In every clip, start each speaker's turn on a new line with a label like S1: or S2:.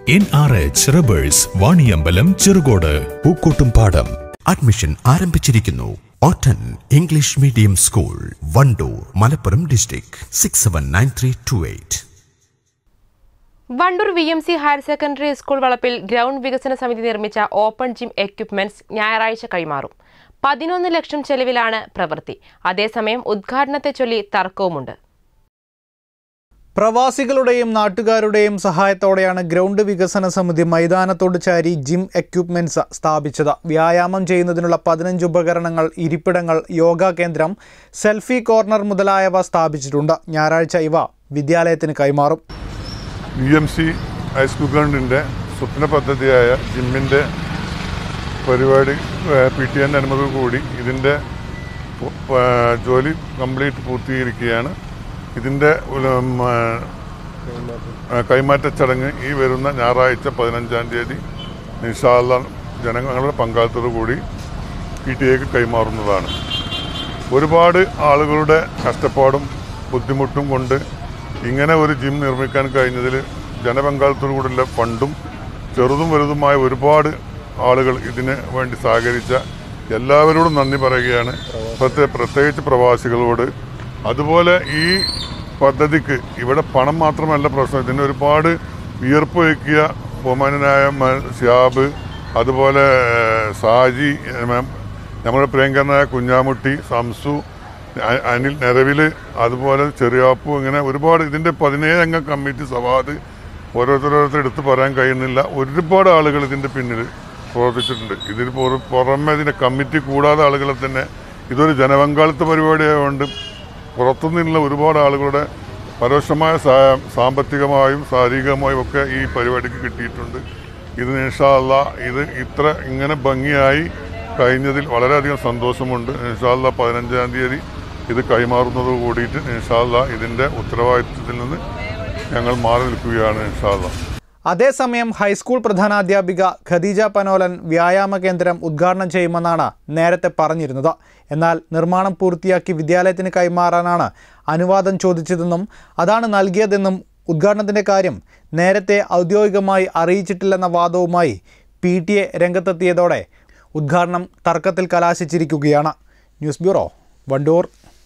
S1: N R H rubbers Vaniyambalam Cherukode
S2: Pookkottumpadam admission ആരംഭിച്ചിരിക്കുന്നു ഓട്ടൻ English medium school Wandoor Malappuram district six seven nine three two eight
S3: Wandoor V M C higher secondary school വളപ്പിൽ ground വികസന സമിതി നിർമ്മിച്ച open gym equipments ഞായറാഴ്ച കൈമാറും പതിനൊന്ന് ലക്ഷം ചെലവിലാണ് പ്രവൃത്തി അതേസമയം ഉദ്ഘാടനത്തെ ചൊല്ലി തർക്കവുമുണ്ട്
S4: പ്രവാസികളുടെയും നാട്ടുകാരുടെയും സഹായത്തോടെയാണ് ഗ്രൗണ്ട് വികസന സമിതി മൈതാനത്തോട് ചാരി ജിം എക്യുപ്മെന്റ്സ് സ്ഥാപിച്ചത് വ്യായാമം ചെയ്യുന്നതിനുള്ള പതിനഞ്ച് ഉപകരണങ്ങൾ ഇരിപ്പിടങ്ങൾ യോഗ കേന്ദ്രം സെൽഫി കോർണർ മുതലായവ സ്ഥാപിച്ചിട്ടുണ്ട് ഞായറാഴ്ച ഇവ വിദ്യാലയത്തിന് കൈമാറും
S5: വി എം സി ഹൈസ്കൂൾ ഗ്രൗണ്ടിൻ്റെ സ്വപ്ന പദ്ധതിയായ ജിമ്മിൻ്റെ പരിപാടി പി ടി എൻ്റെ അനുമതി കൂടി ഇതിൻ്റെ പു- ആ, ജോലി കംപ്ലീറ്റ് പൂർത്തീകരിക്കുകയാണ് ഇതിൻ്റെ ഉം, ആ, കൈമാറ്റ ചടങ്ങ് ഈ വരുന്ന ഞായറാഴ്ച പതിനഞ്ചാം തീയതി നിഷാല ജനങ്ങളുടെ പങ്കാളിത്തത്തോടു കൂടി പി ടി എക്ക് കൈമാറുന്നതാണ് ഒരുപാട് ആളുകളുടെ കഷ്ടപ്പാടും ബുദ്ധിമുട്ടും കൊണ്ട് ഇങ്ങനെ ഒരു ജിം നിർമ്മിക്കാൻ കഴിഞ്ഞതിൽ ജനപങ്കാളിത്തത്തോടു കൂടിയുള്ള ഫണ്ടും ചെറുതും വലുതുമായ ഒരുപാട് ആളുകൾ ഇതിന് വേണ്ടി സഹകരിച്ച എല്ലാവരോടും നന്ദി പറയുകയാണ് പ്രത്യേക പ്രത്യേകിച്ച് പ്രവാസികളോട് അതുപോലെ ഈ പദ്ധതിക്ക് ഇവിടെ പണം മാത്രമല്ല പ്രശ്നം ഇതിന് ഒരുപാട് വിയർപ്പ് വയ്ക്കിയ ബഹുമാനനായ മ- ഷിയാബ് അതുപോലെ ഏഹ്, സാജി ഏഹ്, നമ്മുടെ പ്രിയങ്കരനായ കുഞ്ഞാമുട്ടി സംസു അ- അനിൽ നിലവില് അതുപോലെ ചെറിയാപ്പു ഇങ്ങനെ ഒരുപാട് ഇതിൻ്റെ പതിനേഴ് അംഗ കമ്മിറ്റി സവാദ് ഓരോരുത്തരോരുത്തർ എടുത്ത് പറയാൻ കഴിയുന്നില്ല ഒരുപാട് ആളുകൾ ഇതിൻ്റെ പിന്നിൽ പ്രവർത്തിച്ചിട്ടുണ്ട് ഇതിന് പുറ- പുറമെ ഇതിൻ്റെ കമ്മിറ്റി കൂടാതെ ആളുകളെ തന്നെ ഇതൊരു ജനപങ്കാളിത്ത പരിപാടിയായതുകൊണ്ട് പുറത്തുനിന്നുള്ള ഒരുപാട് ആളുകളുടെ പരോക്ഷമായ സഹായം സാമ്പത്തികമായും ശാരീരികമായും ഒക്കെ ഈ പരിപാടിക്ക് കിട്ടിയിട്ടുണ്ട് ഇത് ഇൻഷാല്ല ഇത് ഇത്ര ഇങ്ങനെ ഭംഗിയായി കഴിഞ്ഞതിൽ വളരെയധികം സന്തോഷമുണ്ട് ഇൻഷാല്ല പതിനഞ്ചാം തീയതി ഇത് കൈമാറുന്നത് കൂടിയിട്ട് ഇൻഷാല്ല ഇതിൻ്റെ ഉത്തരവാദിത്വത്തിൽ നിന്ന് ഞങ്ങൾ മാറി നിൽക്കുകയാണ് ഇൻഷാല്ല
S4: അതേസമയം ഹൈസ്കൂൾ പ്രധാനാധ്യാപിക ഖദീജ പനോലൻ വ്യായാമ കേന്ദ്രം ഉദ്ഘാടനം ചെയ്യുമെന്നാണ് നേരത്തെ പറഞ്ഞിരുന്നത് എന്നാൽ നിർമ്മാണം പൂർത്തിയാക്കി വിദ്യാലയത്തിന് കൈമാറാനാണ് അനുവാദം ചോദിച്ചതെന്നും അതാണ് നൽകിയതെന്നും ഉദ്ഘാടനത്തിൻ്റെ കാര്യം നേരത്തെ ഔദ്യോഗികമായി അറിയിച്ചിട്ടില്ലെന്ന വാദവുമായി പി ടി എ രംഗത്തെത്തിയതോടെ ഉദ്ഘാടനം തർക്കത്തിൽ കലാശിച്ചിരിക്കുകയാണ് ന്യൂസ് ബ്യൂറോ വണ്ടൂർ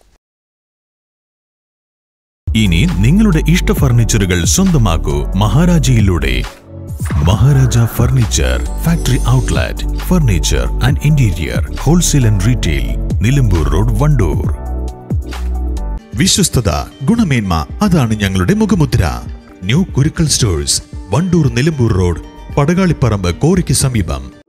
S1: ഇനി നിങ്ങളുടെ ഇഷ്ട ഫർണിച്ചറുകൾ സ്വന്തമാക്കൂ മഹാരാജയിലൂടെ Maharaja furniture factory outlet furniture and interior wholesale and retail Nilambur road Wandoor വിശ്വസ്തത ഗുണമേന്മ അതാണ് ഞങ്ങളുടെ മുഖമുദ്ര new Kurukkal stores Wandoor Nilambur road Padakaliparamba കോറിക്ക് സമീപം